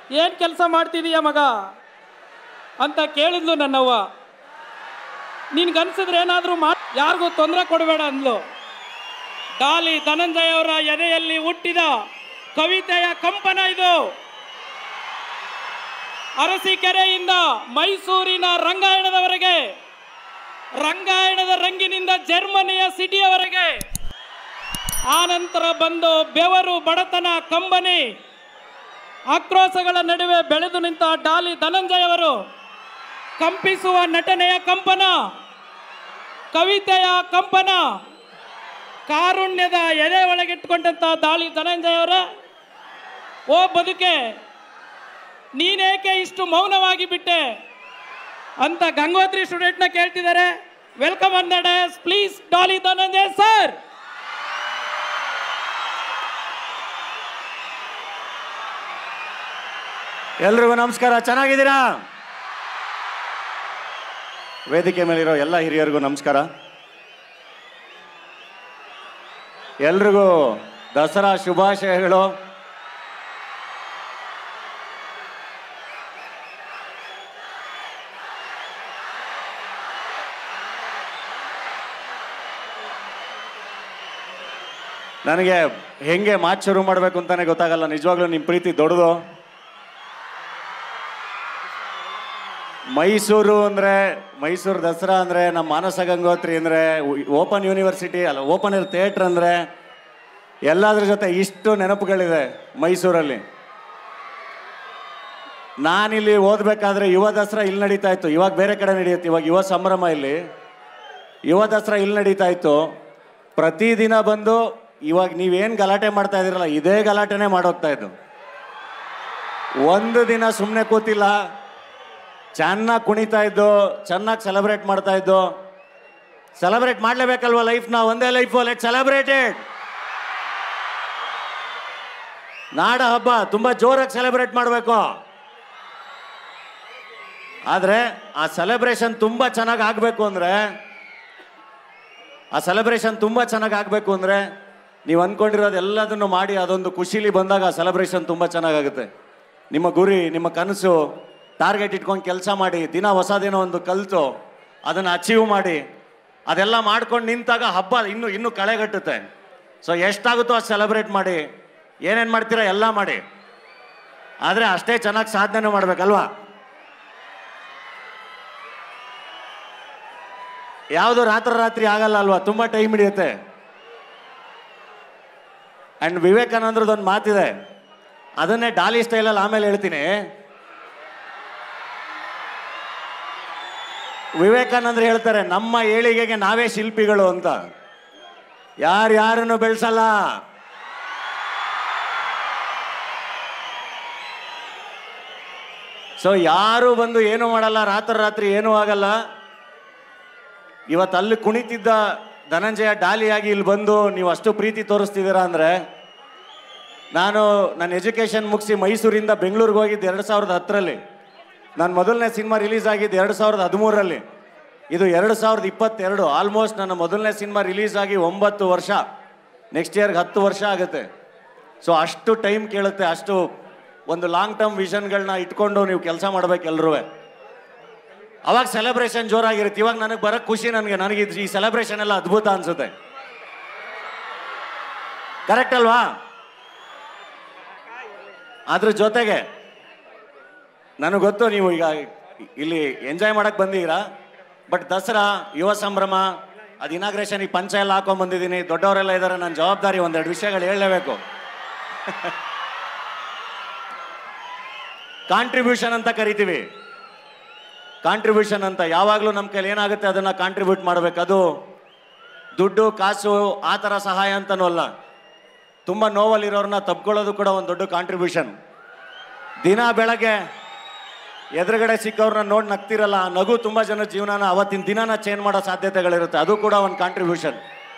ಏನು ಕೆಲಸ ಮಾಡ್ತಿದೀಯ ಮಗ ಅಂತ ಕೇಳಿದ್ಲು ನನ್ನವ್ವ ನಿನ್ಗನ್ಸಿದ್ರೆ ಏನಾದರೂ ಮಾಡಿ ಯಾರಿಗೂ ತೊಂದರೆ ಕೊಡಬೇಡ ಅಂದ್ಲು ಡಾಲಿ ಧನಂಜಯ ಅವರ ಎದೆಯಲ್ಲಿ ಹುಟ್ಟಿದ ಕವಿತೆಯ ಕಂಪನ ಇದು ಅರಸೀಕೆರೆಯಿಂದ ಮೈಸೂರಿನ ರಂಗಾಯಣದವರೆಗೆ ರಂಗಾಯಣದ ರಂಗಿನಿಂದ ಜರ್ಮನಿಯ ಸಿಟಿಯವರೆಗೆ ಆನಂತರ ಬಂದು ಬೆವರು ಬಡತನ ಕಂಬನಿ ಆಕ್ರೋಶಗಳ ನಡುವೆ ಬೆಳೆದು ನಿಂತ ಡಾಲಿ ಧನಂಜಯ ಅವರು ಕಂಪಿಸುವ ನಟನೆಯ ಕಂಪನ ಕವಿತೆಯ ಕಂಪನ ಕಾರುಣ್ಯದ ಎದೆ ಒಳಗಿಟ್ಕೊಂಡಂತ ದಾಳಿ ಧನಂಜಯ ಅವರ ಓ ಬದುಕೆ ನೀನೇಕೆ ಇಷ್ಟು ಮೌನವಾಗಿ ಬಿಟ್ಟೆ ಅಂತ ಗಂಗೋತ್ರಿ ಸ್ಟೂಡೆಂಟ್ನ ಕೇಳ್ತಿದ್ದಾರೆ welcome on the dais please Daali Dhananjaya sir ಎಲ್ರಿಗೂ ನಮಸ್ಕಾರ ಚೆನ್ನಾಗಿದ್ದೀರಾ ವೇದಿಕೆ ಮೇಲಿರೋ ಎಲ್ಲ ಹಿರಿಯರಿಗೂ ನಮಸ್ಕಾರ ಎಲ್ರಿಗೂ ದಸರಾ ಶುಭಾಶಯಗಳು ನನಗೆ ಹೆಂಗೆ ಮಾತು ಶುರು ಮಾಡಬೇಕು ಅಂತಾನೆ ಗೊತ್ತಾಗಲ್ಲ ನಿಜವಾಗ್ಲೂ ನಿಮ್ಮ ಪ್ರೀತಿ ದೊಡ್ಡದು ಮೈಸೂರು ಅಂದರೆ ಮೈಸೂರು ದಸರಾ ಅಂದರೆ ನಮ್ಮ ಮಾನಸ ಗಂಗೋತ್ರಿ ಅಂದರೆ ಓಪನ್ ಯೂನಿವರ್ಸಿಟಿ ಅಲ್ಲ ಓಪನ್ ಏರ್ ಥಿಯೇಟ್ರ್ ಅಂದರೆ ಎಲ್ಲದ್ರ ಜೊತೆ ಇಷ್ಟು ನೆನಪುಗಳಿದೆ ಮೈಸೂರಲ್ಲಿ ನಾನಿಲ್ಲಿ ಓದಬೇಕಾದ್ರೆ ಯುವ ದಸರಾ ಇಲ್ಲಿ ನಡೀತಾ ಇತ್ತು ಇವಾಗ ಬೇರೆ ಕಡೆ ನಡೆಯುತ್ತೆ ಇವಾಗ ಯುವ ಸಂಭ್ರಮ ಇಲ್ಲಿ ಯುವ ದಸರಾ ಇಲ್ಲಿ ನಡೀತಾ ಇತ್ತು ಪ್ರತಿದಿನ ಬಂದು ಇವಾಗ ನೀವೇನು ಗಲಾಟೆ ಮಾಡ್ತಾ ಇದ್ದೀರಲ್ಲ ಇದೇ ಗಲಾಟೆನೇ ಮಾಡೋಗ್ತಾ ಇದ್ದು ಒಂದು ದಿನ ಸುಮ್ಮನೆ ಕೂತಿಲ್ಲ ಚೆನ್ನಾಗಿ ಕುಣಿತಾ ಇದ್ದು ಚೆನ್ನಾಗಿ ಸೆಲೆಬ್ರೇಟ್ ಮಾಡ್ತಾ ಇದ್ದು ಸೆಲೆಬ್ರೇಟ್ ಮಾಡಲೇಬೇಕಲ್ವ ಲೈಫ್ನ ಒಂದೇ ಲೈಫು ಲೆಟ್ ಸೆಲೆಬ್ರೇಟೆಡ್ ನಾಡ ಹಬ್ಬ ತುಂಬ ಜೋರಾಗಿ ಸೆಲೆಬ್ರೇಟ್ ಮಾಡಬೇಕು ಆದರೆ ಆ ಸೆಲೆಬ್ರೇಷನ್ ತುಂಬ ಚೆನ್ನಾಗಿ ಆಗಬೇಕು ಅಂದರೆ ಆ ಸೆಲೆಬ್ರೇಷನ್ ತುಂಬ ಚೆನ್ನಾಗಿ ಆಗಬೇಕು ಅಂದರೆ ನೀವು ಅಂದ್ಕೊಂಡಿರೋದು ಎಲ್ಲದನ್ನು ಮಾಡಿ ಅದೊಂದು ಖುಷಿಲಿ ಬಂದಾಗ ಆ ಸೆಲೆಬ್ರೇಷನ್ ತುಂಬ ಚೆನ್ನಾಗಾಗುತ್ತೆ ನಿಮ್ಮ ಗುರಿ ನಿಮ್ಮ ಕನಸು ಟಾರ್ಗೆಟ್ ಇಟ್ಕೊಂಡು ಕೆಲಸ ಮಾಡಿ ದಿನ ಹೊಸ ದಿನ ಒಂದು ಕಲಿತು ಅದನ್ನು ಅಚೀವ್ ಮಾಡಿ ಅದೆಲ್ಲ ಮಾಡ್ಕೊಂಡು ನಿಂತಾಗ ಹಬ್ಬ ಇನ್ನೂ ಇನ್ನೂ ಕಳೆಗಟ್ಟುತ್ತೆ ಸೊ ಎಷ್ಟಾಗುತ್ತೋ ಅಷ್ಟು ಸೆಲೆಬ್ರೇಟ್ ಮಾಡಿ ಏನೇನು ಮಾಡ್ತೀರಾ ಎಲ್ಲ ಮಾಡಿ ಆದರೆ ಅಷ್ಟೇ ಚೆನ್ನಾಗಿ ಸಾಧನೆ ಮಾಡ್ಬೇಕಲ್ವಾ ಯಾವುದು ರಾತ್ರಿ ರಾತ್ರಿ ಆಗಲ್ಲ ಅಲ್ವಾ ತುಂಬ ಟೈಮ್ ಹಿಡಿಯುತ್ತೆ ಆ್ಯಂಡ್ ವಿವೇಕಾನಂದ್ರದೊಂದು ಮಾತಿದೆ ಅದನ್ನೇ ಡಾಲಿ ಸ್ಟೈಲಲ್ಲಿ ಆಮೇಲೆ ಹೇಳ್ತೀನಿ ವಿವೇಕಾನಂದ್ರ ಹೇಳ್ತಾರೆ ನಮ್ಮ ಏಳಿಗೆಗೆ ನಾವೇ ಶಿಲ್ಪಿಗಳು ಅಂತ ಯಾರ್ಯಾರನ್ನು ಬೆಳೆಸಲ್ಲ ಸೊ ಯಾರು ಬಂದು ಏನು ಮಾಡಲ್ಲ ರಾತ್ರಿ ರಾತ್ರಿ ಏನೂ ಆಗಲ್ಲ ಇವತ್ತು ಅಲ್ಲಿ ಕುಣಿತಿದ್ದ ಧನಂಜಯ ಡಾಲಿಯಾಗಿ ಇಲ್ಲಿ ಬಂದು ನೀವು ಅಷ್ಟು ಪ್ರೀತಿ ತೋರಿಸ್ತಿದ್ದೀರಾ ಅಂದರೆ ನಾನು ನನ್ನ ಎಜುಕೇಷನ್ ಮುಗಿಸಿ ಮೈಸೂರಿಂದ ಬೆಂಗಳೂರಿಗೆ ಹೋಗಿದ್ದು ಎರಡು ಸಾವಿರದ ಹತ್ತರಲ್ಲಿ ನನ್ನ ಮೊದಲನೇ ಸಿನಿಮಾ ರಿಲೀಸ್ ಆಗಿದ್ದು ಎರಡು ಸಾವಿರದ ಹದಿಮೂರರಲ್ಲಿ ಇದು ಎರಡು ಸಾವಿರದ ಇಪ್ಪತ್ತೆರಡು ಆಲ್ಮೋಸ್ಟ್ ನನ್ನ ಮೊದಲನೇ ಸಿನಿಮಾ ರಿಲೀಸ್ ಆಗಿ ಒಂಬತ್ತು ವರ್ಷ ನೆಕ್ಸ್ಟ್ ಇಯರ್ಗೆ ಹತ್ತು ವರ್ಷ ಆಗುತ್ತೆ ಸೊ ಅಷ್ಟು ಟೈಮ್ ಕೇಳುತ್ತೆ ಅಷ್ಟು ಒಂದು ಲಾಂಗ್ ಟರ್ಮ್ ವಿಷನ್ಗಳನ್ನ ಇಟ್ಕೊಂಡು ನೀವು ಕೆಲಸ ಮಾಡ್ಬೇಕು ಎಲ್ರೂ ಅವಾಗ ಸೆಲೆಬ್ರೇಷನ್ ಜೋರಾಗಿರುತ್ತೆ ಇವಾಗ ನನಗೆ ಬರೋಕ್ಕೆ ಖುಷಿ ನನಗೆ ನನಗೆ ಇದು- ಈ ಸೆಲೆಬ್ರೇಷನ್ ಎಲ್ಲ ಅದ್ಭುತ ಅನ್ಸುತ್ತೆ ಕರೆಕ್ಟ್ ಅಲ್ವಾ ಅದ್ರ ಜೊತೆಗೆ ನನಗೆ ಗೊತ್ತು ನೀವು ಈಗ ಇಲ್ಲಿ ಎಂಜಾಯ್ ಮಾಡಕ್ಕೆ ಬಂದಿದ್ದೀರಾ ಬಟ್ ದಸರಾ ಯುವ ಸಂಭ್ರಮ ಅದು ಇನಾಗ್ರೇಷನ್ ಈ ಪಂಚ ಎಲ್ಲ ಹಾಕೊಂಡ್ ಬಂದಿದ್ದೀನಿ ದೊಡ್ಡವರೆಲ್ಲ ಇದ್ದಾರೆ ನನ್ನ ಜವಾಬ್ದಾರಿ ಒಂದೆರಡು ವಿಷಯಗಳು ಹೇಳಲೇಬೇಕು ಕಾಂಟ್ರಿಬ್ಯೂಷನ್ ಅಂತ ಕರಿತೀವಿ ಕಾಂಟ್ರಿಬ್ಯೂಷನ್ ಅಂತ ಯಾವಾಗಲೂ ನಮ್ಮ ಕೈಲಿ ಏನಾಗುತ್ತೆ ಅದನ್ನು ಕಾಂಟ್ರಿಬ್ಯೂಟ್ ಮಾಡಬೇಕು ಅದು ದುಡ್ಡು ಕಾಸು ಆ ಥರ ಸಹಾಯ ಅಂತನೂ ಅಲ್ಲ ತುಂಬ ನೋವಲ್ಲಿರೋರನ್ನ ತಪ್ಕೊಳ್ಳೋದು ಕೂಡ ಒಂದು ದೊಡ್ಡ ಕಾಂಟ್ರಿಬ್ಯೂಷನ್ ದಿನ ಬೆಳಗ್ಗೆ ಎದುರುಗಡೆ ಸಿಕ್ಕವ್ರನ್ನ ನೋಡಿ ನಗ್ತಿರಲ್ಲ ಆ ನಗು ತುಂಬ ಜನ ಜೀವನನ ಅವತ್ತಿನ ದಿನನ ಚೇಂಜ್ ಮಾಡೋ ಸಾಧ್ಯತೆಗಳಿರುತ್ತೆ ಅದು ಕೂಡ ಒಂದು ಕಾಂಟ್ರಿಬ್ಯೂಷನ್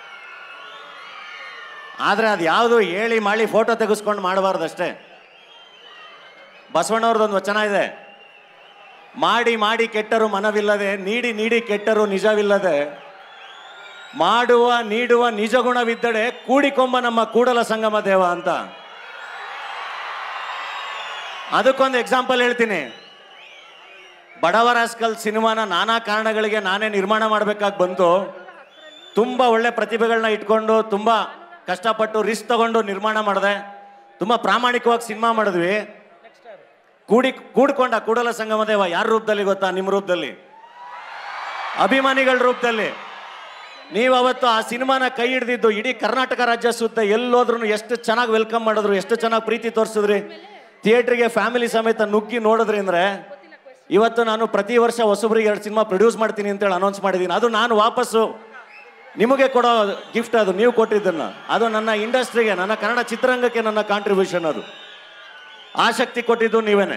ಆದರೆ ಅದು ಯಾವುದು ಹೇಳಿ ಮಾಡಿ ಫೋಟೋ ತೆಗೆಸ್ಕೊಂಡು ಮಾಡಬಾರ್ದಷ್ಟೇ ಬಸವಣ್ಣವ್ರದ್ದೊಂದು ವಚನ ಇದೆ ಮಾಡಿ ಮಾಡಿ ಕೆಟ್ಟರು ಮನವಿಲ್ಲದೆ ನೀಡಿ ನೀಡಿ ಕೆಟ್ಟರು ನಿಜವಿಲ್ಲದೆ ಮಾಡುವ ನೀಡುವ ನಿಜ ಗುಣವಿದ್ದಡೆ ಕೂಡಿಕೊಂಬ ನಮ್ಮ ಕೂಡಲ ಸಂಗಮ ದೇವ ಅಂತ ಅದಕ್ಕೊಂದು ಎಕ್ಸಾಂಪಲ್ ಹೇಳ್ತೀನಿ ಬಡವರಾಸ್ಕಲ್ ಸಿನಿಮಾನ ನಾನಾ ಕಾರಣಗಳಿಗೆ ನಾನೇ ನಿರ್ಮಾಣ ಮಾಡಬೇಕಾಗಿ ಬಂತು ತುಂಬ ಒಳ್ಳೆ ಪ್ರತಿಭೆಗಳನ್ನ ಇಟ್ಕೊಂಡು ತುಂಬ ಕಷ್ಟಪಟ್ಟು ರಿಸ್ಕ್ ತಗೊಂಡು ನಿರ್ಮಾಣ ಮಾಡಿದೆ ತುಂಬ ಪ್ರಾಮಾಣಿಕವಾಗಿ ಸಿನಿಮಾ ಮಾಡಿದ್ವಿ ಕೂಡಿ ಕೂಡ್ಕೊಂಡ ಕೂಡಲ ಸಂಗಮ ದೇವ ಯಾರ ರೂಪದಲ್ಲಿ ಗೊತ್ತಾ ನಿಮ್ಮ ರೂಪದಲ್ಲಿ ಅಭಿಮಾನಿಗಳ ರೂಪದಲ್ಲಿ ನೀವು ಅವತ್ತು ಆ ಸಿನಿಮಾನ ಕೈ ಹಿಡ್ದಿದ್ದು ಇಡೀ ಕರ್ನಾಟಕ ರಾಜ್ಯ ಸುತ್ತ ಎಲ್ಲೋದ್ರೂ ಎಷ್ಟು ಚೆನ್ನಾಗಿ ವೆಲ್ಕಮ್ ಮಾಡಿದ್ರು ಎಷ್ಟು ಚೆನ್ನಾಗಿ ಪ್ರೀತಿ ತೋರಿಸಿದ್ರಿ ಥಿಯೇಟ್ರಿಗೆ ಫ್ಯಾಮಿಲಿ ಸಮೇತ ನುಗ್ಗಿ ನೋಡಿದ್ರಿ ಅಂದ್ರೆ ಇವತ್ತು ನಾನು ಪ್ರತಿ ವರ್ಷ ಹೊಸಬ್ರಿಗೆ ಎರಡು ಸಿನಿಮಾ ಪ್ರೊಡ್ಯೂಸ್ ಮಾಡ್ತೀನಿ ಅಂತೇಳಿ ಅನೌನ್ಸ್ ಮಾಡಿದ್ದೀನಿ ಅದು ನಾನು ವಾಪಸ್ಸು ನಿಮಗೆ ಕೊಡೋ ಗಿಫ್ಟ್ ಅದು ನೀವು ಕೊಟ್ಟಿದ್ದನ್ನ ಅದು ನನ್ನ ಇಂಡಸ್ಟ್ರಿಗೆ ನನ್ನ ಕನ್ನಡ ಚಿತ್ರರಂಗಕ್ಕೆ ನನ್ನ ಕಾಂಟ್ರಿಬ್ಯೂಷನ್ ಅದು ಆಸಕ್ತಿ ಕೊಟ್ಟಿದ್ದು ನೀವೇನೆ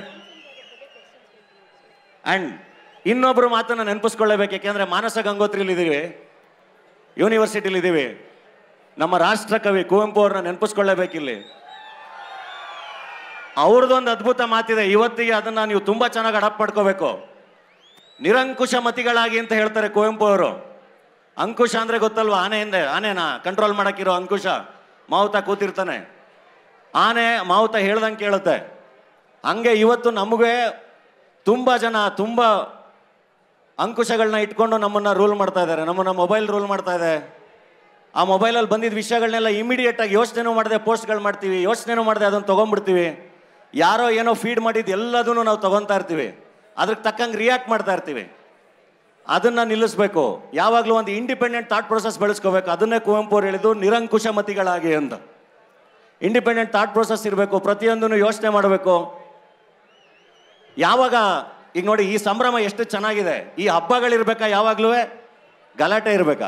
ಆ್ಯಂಡ್ ಇನ್ನೊಬ್ರು ಮಾತನ್ನ ನೆನಪಿಸ್ಕೊಳ್ಳೇಬೇಕು ಯಾಕೆಂದ್ರೆ ಮಾನಸ ಗಂಗೋತ್ರಿಲಿ ಇದೀವಿ ಯೂನಿವರ್ಸಿಟಿಲಿ ಇದ್ದೀವಿ ನಮ್ಮ ರಾಷ್ಟ್ರ ಕವಿ ಕುವೆಂಪು ಅವ್ರನ್ನ ನೆನಪಿಸ್ಕೊಳ್ಳೇಬೇಕಿಲ್ಲಿ ಅವ್ರದ್ದೊಂದು ಅದ್ಭುತ ಮಾತಿದೆ ಇವತ್ತಿಗೆ ಅದನ್ನ ನೀವು ತುಂಬಾ ಚೆನ್ನಾಗಿ ಅಡಾಪ್ಟ್ ಮಾಡ್ಕೋಬೇಕು ನಿರಂಕುಶ ಮತಿಗಳಾಗಿ ಅಂತ ಹೇಳ್ತಾರೆ ಕುವೆಂಪು ಅವರು ಅಂಕುಶ ಅಂದ್ರೆ ಗೊತ್ತಲ್ವಾ ಆನೆ ಹಿಂದೆ ಆನೆನಾ ಕಂಟ್ರೋಲ್ ಮಾಡಕ್ಕಿರೋ ಅಂಕುಶ ಮಾವುತ ಕೂತಿರ್ತಾನೆ ಆನೆ ಮಾವುತ ಹೇಳ್ದಂಗೆ ಕೇಳುತ್ತೆ ಹಂಗೆ ಇವತ್ತು ನಮಗೆ ತುಂಬ ಜನ ತುಂಬ ಅಂಕುಶಗಳನ್ನ ಇಟ್ಕೊಂಡು ನಮ್ಮನ್ನ ರೂಲ್ ಮಾಡ್ತಾ ಇದ್ದಾರೆ ನಮ್ಮನ್ನ ಮೊಬೈಲ್ ರೂಲ್ ಮಾಡ್ತಾ ಇದೆ ಆ ಮೊಬೈಲಲ್ಲಿ ಬಂದಿದ್ದ ವಿಷಯಗಳನ್ನೆಲ್ಲ ಇಮಿಡಿಯೇಟ್ ಆಗಿ ಯೋಚನೆನೂ ಮಾಡದೆ ಪೋಸ್ಟ್ಗಳು ಮಾಡ್ತೀವಿ ಯೋಚನೆನೂ ಮಾಡದೆ ಅದನ್ನು ತೊಗೊಂಡ್ಬಿಡ್ತೀವಿ ಯಾರೋ ಏನೋ ಫೀಡ್ ಮಾಡಿದ್ದು ಎಲ್ಲದನ್ನು ನಾವು ತಗೊತಾ ಇರ್ತೀವಿ ಅದಕ್ಕೆ ತಕ್ಕಂಗೆ ರಿಯಾಕ್ಟ್ ಮಾಡ್ತಾ ಇರ್ತೀವಿ ಅದನ್ನ ನಿಲ್ಲಿಸ್ಬೇಕು ಯಾವಾಗಲೂ ಒಂದು ಇಂಡಿಪೆಂಡೆಂಟ್ ಥಾಟ್ ಪ್ರೊಸೆಸ್ ಬೆಳೆಸ್ಕೋಬೇಕು ಅದನ್ನೇ ಕುವೆಂಪು ಅವ್ರು ಹೇಳಿದ್ದು ನಿರಂಕುಶ ಮತಿಗಳಾಗಿ ಅಂತ ಇಂಡಿಪೆಂಡೆಂಟ್ ಥಾಟ್ ಪ್ರೊಸೆಸ್ ಇರಬೇಕು ಪ್ರತಿಯೊಂದನ್ನು ಯೋಚನೆ ಮಾಡಬೇಕು ಯಾವಾಗ ಈಗ ನೋಡಿ ಈ ಸಂಭ್ರಮ ಎಷ್ಟು ಚೆನ್ನಾಗಿದೆ ಈ ಹಬ್ಬಗಳಿರ್ಬೇಕಾ ಯಾವಾಗ್ಲೂ ಗಲಾಟೆ ಇರ್ಬೇಕಾ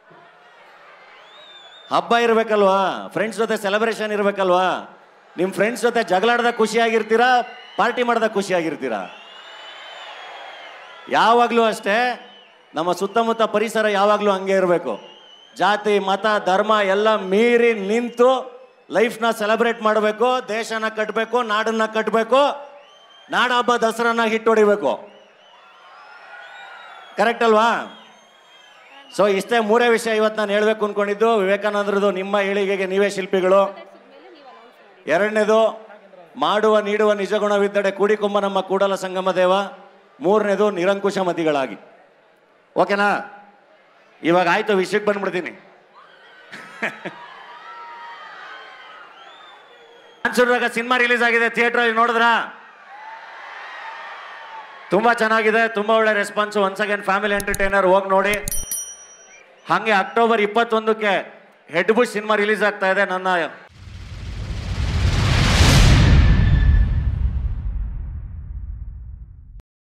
ಹಬ್ಬ ಇರ್ಬೇಕಲ್ವಾ ಫ್ರೆಂಡ್ಸ್ ಜೊತೆ ಸೆಲೆಬ್ರೇಷನ್ ಇರ್ಬೇಕಲ್ವಾ ನಿಮ್ಮ ಫ್ರೆಂಡ್ಸ್ ಜೊತೆ ಜಗಳಾಡ್ದ ಖುಷಿಯಾಗಿರ್ತೀರಾ ಪಾರ್ಟಿ ಮಾಡ್ದ ಖುಷಿಯಾಗಿರ್ತೀರಾ ಯಾವಾಗಲೂ ಅಷ್ಟೇ ನಮ್ಮ ಸುತ್ತಮುತ್ತ ಪರಿಸರ ಯಾವಾಗಲೂ ಹಂಗೆ ಇರಬೇಕು ಜಾತಿ ಮತ ಧರ್ಮ ಎಲ್ಲ ಮೀರಿ ನಿಂತು ಲೈಫ್ನ ಸೆಲೆಬ್ರೇಟ್ ಮಾಡಬೇಕು ದೇಶನ ಕಟ್ಟಬೇಕು ನಾಡನ್ನ ಕಟ್ಟಬೇಕು ನಾಡ ಹಬ್ಬ ದಸರಾನ ಹಿಟ್ಟೊಡಿಬೇಕು ಕರೆಕ್ಟ್ ಅಲ್ವಾ ಸೊ ಇಷ್ಟೇ ಮೂರೇ ವಿಷಯ ಇವತ್ತು ನಾನು ಹೇಳ್ಬೇಕು ಅನ್ಕೊಂಡಿದ್ದು ವಿವೇಕಾನಂದರದು ನಿಮ್ಮ ಏಳಿಗೆಗೆ ನೀವೇ ಶಿಲ್ಪಿಗಳು ಎರಡನೇದು ಮಾಡುವ ನೀಡುವ ನಿಜಗುಣವಿದ್ದಡೆ ಕೂಡಿಕೊಂಬ ನಮ್ಮ ಕೂಡಲ ಸಂಗಮ ದೇವ ಮೂರನೇದು ನಿರಂಕುಶ ಮತಿಗಳಾಗಿ ಓಕೆನಾ ಇವಾಗ ಆಯ್ತು ವಿಷಯಕ್ಕೆ ಬಂದ್ಬಿಡ್ತೀನಿ ಮನ್ಸೂರಾಗ ಸಿನಿಮಾ ರಿಲೀಸ್ ಆಗಿದೆ ಥಿಯೇಟರ್ ಅಲ್ಲಿ ನೋಡಿದ್ರಾ ತುಂಬಾ ಚೆನ್ನಾಗಿದೆ ತುಂಬಾ ಒಳ್ಳೆ response once again family entertainer ಹೋಗಿ ನೋಡಿ ಹಾಗೆ ಅಕ್ಟೋಬರ್ ಇಪ್ಪತ್ತೊಂದಕ್ಕೆ ಹೆಡ್ ಬುಷ್ ಸಿನಿಮಾ ರಿಲೀಸ್ ಆಗ್ತಾ ಇದೆ ನನ್ನ